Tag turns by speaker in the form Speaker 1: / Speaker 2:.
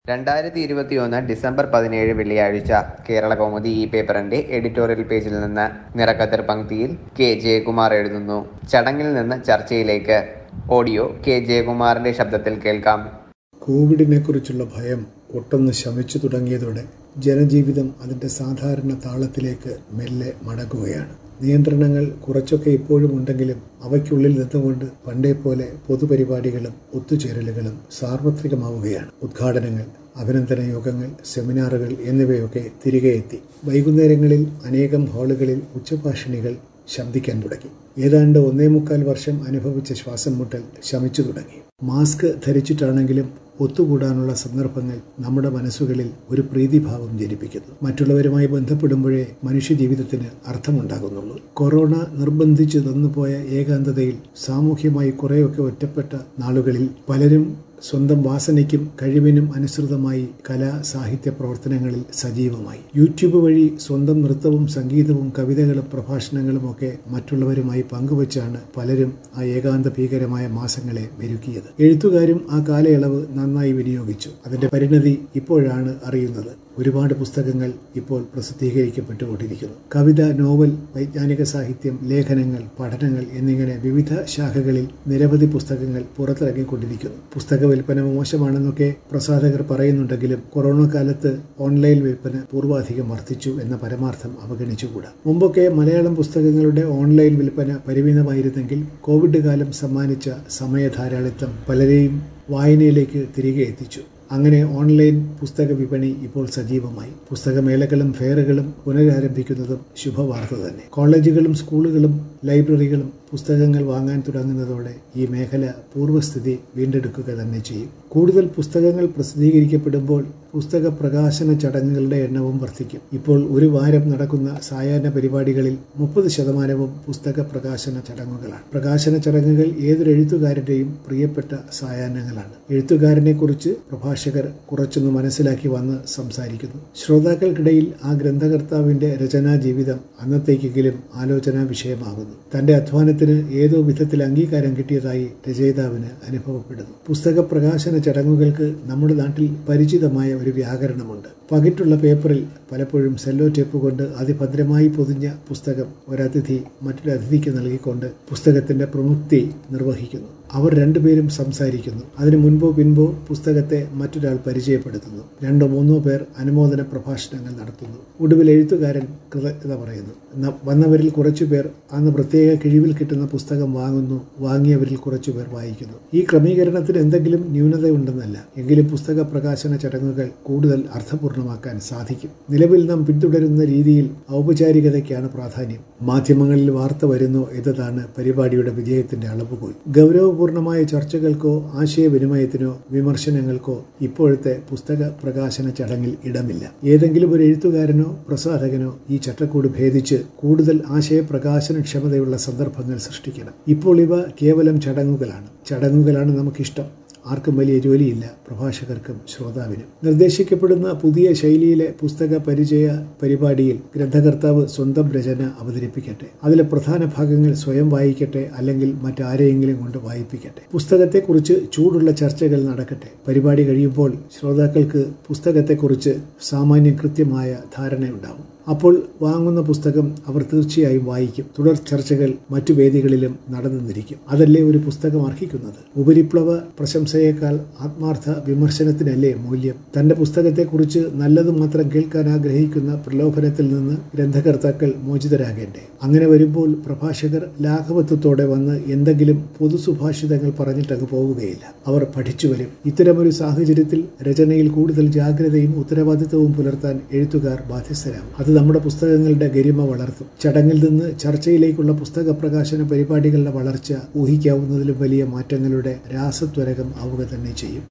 Speaker 1: രണ്ടായിരത്തി ഇരുപത്തിയൊന്ന് ഡിസംബർ പതിനേഴ് വെള്ളിയാഴ്ച കേരള കൗമുദി ഈ പേപ്പറിന്റെ എഡിറ്റോറിയൽ പേജിൽ നിന്ന് നിറക്കതിർ പങ്ക്തിയിൽ കെ ജയകുമാർ എഴുതുന്നു ചടങ്ങിൽ നിന്ന് ചർച്ചയിലേക്ക് ഓഡിയോ കെ ജയകുമാറിന്റെ ശബ്ദത്തിൽ കേൾക്കാം
Speaker 2: കോവിഡിനെക്കുറിച്ചുള്ള ഭയം ഒട്ടൊന്ന് ശമിച്ചു തുടങ്ങിയതോടെ ജനജീവിതം അതിന്റെ സാധാരണ താളത്തിലേക്ക് മെല്ലെ മടങ്ങുകയാണ് നിയന്ത്രണങ്ങൾ കുറച്ചൊക്കെ ഇപ്പോഴും ഉണ്ടെങ്കിലും അവയ്ക്കുള്ളിൽ നിന്നുകൊണ്ട് പണ്ടേ പോലെ പൊതുപരിപാടികളും ഒത്തുചേരലുകളും സാർവത്രികമാവുകയാണ് ഉദ്ഘാടനങ്ങൾ അഭിനന്ദന യോഗങ്ങൾ സെമിനാറുകൾ എന്നിവയൊക്കെ തിരികെ എത്തി വൈകുന്നേരങ്ങളിൽ അനേകം ഹാളുകളിൽ ഉച്ചഭാഷിണികൾ ശബ്ദിക്കാൻ തുടങ്ങി ഏതാണ്ട് ഒന്നേ മുക്കാൽ വർഷം അനുഭവിച്ച ശ്വാസം മുട്ടൽ ശമിച്ചു തുടങ്ങി മാസ്ക് ധരിച്ചിട്ടാണെങ്കിലും ഒത്തുകൂടാനുള്ള സന്ദർഭങ്ങൾ നമ്മുടെ മനസ്സുകളിൽ ഒരു പ്രീതിഭാവം ജനിപ്പിക്കുന്നു മറ്റുള്ളവരുമായി ബന്ധപ്പെടുമ്പോഴേ മനുഷ്യജീവിതത്തിന് അർത്ഥമുണ്ടാകുന്നുള്ളൂ കൊറോണ നിർബന്ധിച്ചു തന്നുപോയ ഏകാന്തതയിൽ സാമൂഹ്യമായി കുറേയൊക്കെ ഒറ്റപ്പെട്ട നാളുകളിൽ പലരും സ്വന്തം വാസനയ്ക്കും കഴിവിനും അനുസൃതമായി കലാ സാഹിത്യ പ്രവർത്തനങ്ങളിൽ സജീവമായി യൂട്യൂബ് വഴി സ്വന്തം നൃത്തവും സംഗീതവും കവിതകളും പ്രഭാഷണങ്ങളും ഒക്കെ മറ്റുള്ളവരുമായി പങ്കുവച്ചാണ് പലരും ആ ഏകാന്ത ഭീകരമായ മാസങ്ങളെ മെരുക്കിയത് എഴുത്തുകാരും ആ കാലയളവ് നന്നായി വിനിയോഗിച്ചു അതിന്റെ പരിണതി ഇപ്പോഴാണ് അറിയുന്നത് ഒരുപാട് പുസ്തകങ്ങൾ ഇപ്പോൾ പ്രസിദ്ധീകരിക്കപ്പെട്ടുകൊണ്ടിരിക്കുന്നു കവിത നോവൽ വൈജ്ഞാനിക സാഹിത്യം ലേഖനങ്ങൾ പഠനങ്ങൾ എന്നിങ്ങനെ വിവിധ ശാഖകളിൽ നിരവധി പുസ്തകങ്ങൾ പുറത്തിറങ്ങിക്കൊണ്ടിരിക്കുന്നു പുസ്തക വിൽപ്പന മോശമാണെന്നൊക്കെ പ്രസാധകർ പറയുന്നുണ്ടെങ്കിലും കൊറോണ കാലത്ത് ഓൺലൈൻ വിൽപ്പന പൂർവാധികം വർദ്ധിച്ചു എന്ന പരമാർത്ഥം അവഗണിച്ചുകൂടാ മുമ്പൊക്കെ മലയാളം പുസ്തകങ്ങളുടെ ഓൺലൈൻ വിൽപ്പന പരിമിതമായിരുന്നെങ്കിൽ കോവിഡ് കാലം സമ്മാനിച്ച സമയധാരാളിത്തം പലരെയും വായനയിലേക്ക് തിരികെ എത്തിച്ചു അങ്ങനെ ഓൺലൈൻ പുസ്തക വിപണി ഇപ്പോൾ സജീവമായി പുസ്തകമേളകളും ഫെയറുകളും പുനരാരംഭിക്കുന്നതും ശുഭവാർത്ത തന്നെ കോളേജുകളും സ്കൂളുകളും ലൈബ്രറികളും പുസ്തകങ്ങൾ വാങ്ങാൻ തുടങ്ങുന്നതോടെ ഈ മേഖല പൂർവ്വസ്ഥിതി വീണ്ടെടുക്കുക തന്നെ ചെയ്യും കൂടുതൽ പുസ്തകങ്ങൾ പ്രസിദ്ധീകരിക്കപ്പെടുമ്പോൾ പുസ്തക പ്രകാശന ചടങ്ങുകളുടെ എണ്ണവും വർദ്ധിക്കും ഇപ്പോൾ ഒരു വാരം നടക്കുന്ന സായാഹ്ന പരിപാടികളിൽ മുപ്പത് ശതമാനവും പുസ്തക പ്രകാശന ചടങ്ങുകളാണ് പ്രകാശന ചടങ്ങുകൾ ഏതൊരു എഴുത്തുകാരന്റെയും പ്രിയപ്പെട്ട സായാഹ്നങ്ങളാണ് എഴുത്തുകാരനെ കുറിച്ച് പ്രഭാഷകർ കുറച്ചൊന്ന് മനസ്സിലാക്കി വന്ന് സംസാരിക്കുന്നു ശ്രോതാക്കൾക്കിടയിൽ ആ ഗ്രന്ഥകർത്താവിന്റെ രചനാ ജീവിതം അന്നത്തേക്കെങ്കിലും ആലോചനാ വിഷയമാകുന്നു തന്റെ അധ്വാനത്തിന് ഏതോ വിധത്തിൽ അംഗീകാരം കിട്ടിയതായി രചയിതാവിന് അനുഭവപ്പെടുന്നു പുസ്തക പ്രകാശന ചടങ്ങുകൾക്ക് നമ്മുടെ നാട്ടിൽ പരിചിതമായ ഒരു വ്യാകരണമുണ്ട് പകിട്ടുള്ള പേപ്പറിൽ പലപ്പോഴും സെല്ലോ ടേപ്പ് കൊണ്ട് അതിഭദ്രമായി പൊതിഞ്ഞ പുസ്തകം ഒരതിഥി മറ്റൊരു അതിഥിക്ക് നൽകിക്കൊണ്ട് പുസ്തകത്തിന്റെ പ്രമുക്തി നിർവഹിക്കുന്നു അവർ രണ്ടുപേരും സംസാരിക്കുന്നു അതിനു മുൻപോ പിൻപോ പുസ്തകത്തെ മറ്റൊരാൾ പരിചയപ്പെടുത്തുന്നു രണ്ടോ മൂന്നോ പേർ അനുമോദന പ്രഭാഷണങ്ങൾ നടത്തുന്നു ഒടുവിൽ എഴുത്തുകാരൻ കൃതജ്ഞത പറയുന്നു വന്നവരിൽ കുറച്ചുപേർ അന്ന് പ്രത്യേക കിഴിവിൽ കിട്ടുന്ന പുസ്തകം വാങ്ങുന്നു വാങ്ങിയവരിൽ കുറച്ചുപേർ വായിക്കുന്നു ഈ ക്രമീകരണത്തിന് എന്തെങ്കിലും ന്യൂനതയുണ്ടെന്നല്ല എങ്കിലും പുസ്തക പ്രകാശന ചടങ്ങുകൾ കൂടുതൽ അർത്ഥപൂർണമാക്കാൻ സാധിക്കും നിലവിൽ നാം പിന്തുടരുന്ന രീതിയിൽ ഔപചാരികതയ്ക്കാണ് പ്രാധാന്യം മാധ്യമങ്ങളിൽ വാർത്ത വരുന്നു എന്നതാണ് പരിപാടിയുടെ വിജയത്തിന്റെ അളവുകോൽ ഗൗരവപൂർണമായ ചർച്ചകൾക്കോ ആശയവിനിമയത്തിനോ വിമർശനങ്ങൾക്കോ ഇപ്പോഴത്തെ പുസ്തക പ്രകാശന ചടങ്ങിൽ ഇടമില്ല ഏതെങ്കിലും ഒരു എഴുത്തുകാരനോ പ്രസാധകനോ ഈ ചട്ടക്കൂട് ഭേദിച്ച് കൂടുതൽ ആശയപ്രകാശനക്ഷമതയുള്ള സന്ദർഭങ്ങൾ സൃഷ്ടിക്കണം ഇപ്പോൾ ഇവ കേവലം ചടങ്ങുകളാണ് ചടങ്ങുകളാണ് നമുക്കിഷ്ടം ആർക്കും വലിയ ജോലിയില്ല പ്രഭാഷകർക്കും ശ്രോതാവിനും നിർദ്ദേശിക്കപ്പെടുന്ന പുതിയ ശൈലിയിലെ പുസ്തക പരിചയ പരിപാടിയിൽ ഗ്രന്ഥകർത്താവ് സ്വന്തം രചന അവതരിപ്പിക്കട്ടെ അതിലെ പ്രധാന ഭാഗങ്ങൾ സ്വയം വായിക്കട്ടെ അല്ലെങ്കിൽ മറ്റാരെയെങ്കിലും കൊണ്ട് വായിപ്പിക്കട്ടെ പുസ്തകത്തെക്കുറിച്ച് ചൂടുള്ള ചർച്ചകൾ നടക്കട്ടെ പരിപാടി കഴിയുമ്പോൾ ശ്രോതാക്കൾക്ക് പുസ്തകത്തെക്കുറിച്ച് സാമാന്യം കൃത്യമായ ധാരണയുണ്ടാവും അപ്പോൾ വാങ്ങുന്ന പുസ്തകം അവർ തീർച്ചയായും വായിക്കും തുടർ ചർച്ചകൾ മറ്റു വേദികളിലും നടന്നിരിക്കും അതല്ലേ ഒരു പുസ്തകം അർഹിക്കുന്നത് ഉപരിപ്ലവ പ്രശംസയേക്കാൾ ആത്മാർത്ഥ വിമർശനത്തിനല്ലേ മൂല്യം തന്റെ പുസ്തകത്തെക്കുറിച്ച് നല്ലത് മാത്രം കേൾക്കാൻ ആഗ്രഹിക്കുന്ന പ്രലോഭനത്തിൽ നിന്ന് ഗ്രന്ഥകർത്താക്കൾ മോചിതരാകേണ്ടേ അങ്ങനെ വരുമ്പോൾ പ്രഭാഷകർ ലാഘവത്വത്തോടെ വന്ന് എന്തെങ്കിലും പൊതുസുഭാഷിതങ്ങൾ പറഞ്ഞിട്ടങ്ങ് പോവുകയില്ല അവർ പഠിച്ചു വരും ഇത്തരമൊരു സാഹചര്യത്തിൽ രചനയിൽ കൂടുതൽ ജാഗ്രതയും ഉത്തരവാദിത്വവും പുലർത്താൻ എഴുത്തുകാർ ബാധ്യസ്ഥരാകും അത് നമ്മുടെ പുസ്തകങ്ങളുടെ ഗരിമ വളർത്തും ചടങ്ങിൽ നിന്ന് ചർച്ചയിലേക്കുള്ള പുസ്തക പ്രകാശന പരിപാടികളുടെ വളർച്ച ഊഹിക്കാവുന്നതിലും വലിയ മാറ്റങ്ങളുടെ രാസത്വരകം ആവുക തന്നെ ചെയ്യും